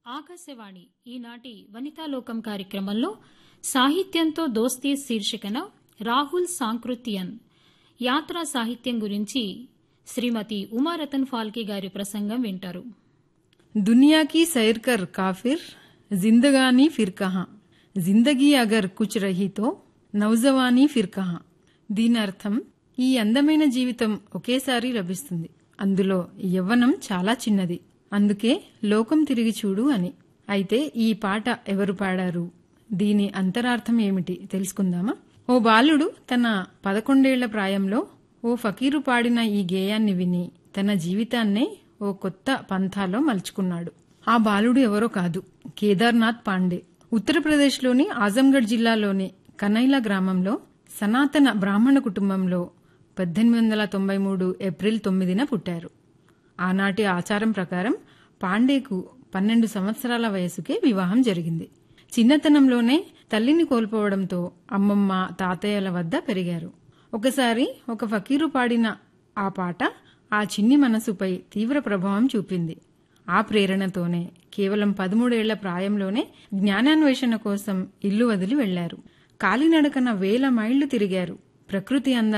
ఆకాశవాణి ఈనాటి వనితాలోకం కార్యక్రమంలో సాహిత్యంతో దోస్తీ శీర్షికన రాహుల్ సాంకృత్యన్ యాత్రా సాహిత్యం గురించి శ్రీమతి ఉమారతన్ ఫాల్కే గారి ప్రసంగం వింటారు दुनिया की सैर कर काफिर जिंदगानी फिर कहाँ జిందగీ అగర్ కుచ్ రహీ తో నౌజవానీ ఫిర్ కహా దీని అర్థం ఈ అందమైన జీవితం ఒకేసారి లభిస్తుంది అందులో యవ్వనం చాలా చిన్నది అందుకే లోకం తిరిగి చూడు అని అయితే ఈ పాట ఎవరు పాడారు దీని అంతరార్థం ఏమిటి తెలుసుకుందామా ఓ బాలుడు తన పదకొండేళ్ల ప్రాయంలో ఓ ఫకీరు పాడిన ఈ గేయాన్ని విని తన జీవితాన్నే ఓ కొత్త పంథాలో మలుచుకున్నాడు ఆ బాలుడు ఎవరో కాదు కేదార్నాథ్ పాండే ఉత్తరప్రదేశ్లోని ఆజంగఢ్ జిల్లాలోని కనైలా గ్రామంలో సనాతన బ్రాహ్మణ కుటుంబంలో పద్దెనిమిది వందల తొంభై మూడు ఏప్రిల్ తొమ్మిదిన పుట్టారు ఆనాటి ఆచారం ప్రకారం పాండేకు పన్నెండు సంవత్సరాల వయసుకే వివాహం జరిగింది చిన్నతనంలోనే తల్లిని కోల్పోవడంతో అమ్మమ్మ తాతయ్యల వద్ద పెరిగారు ఒకసారి ఒక ఫకీరు పాడిన ఆ పాట ఆ చిన్ని మనసుపై తీవ్ర ప్రభావం చూపింది ఆ ప్రేరణతోనే కేవలం పదమూడేళ్ల ప్రాయంలోనే జ్ఞానాన్వేషణ కోసం ఇల్లు వదిలి వెళ్లారు కాలినడకన వేల మైళ్లు తిరిగారు ప్రకృతి అందాన్ని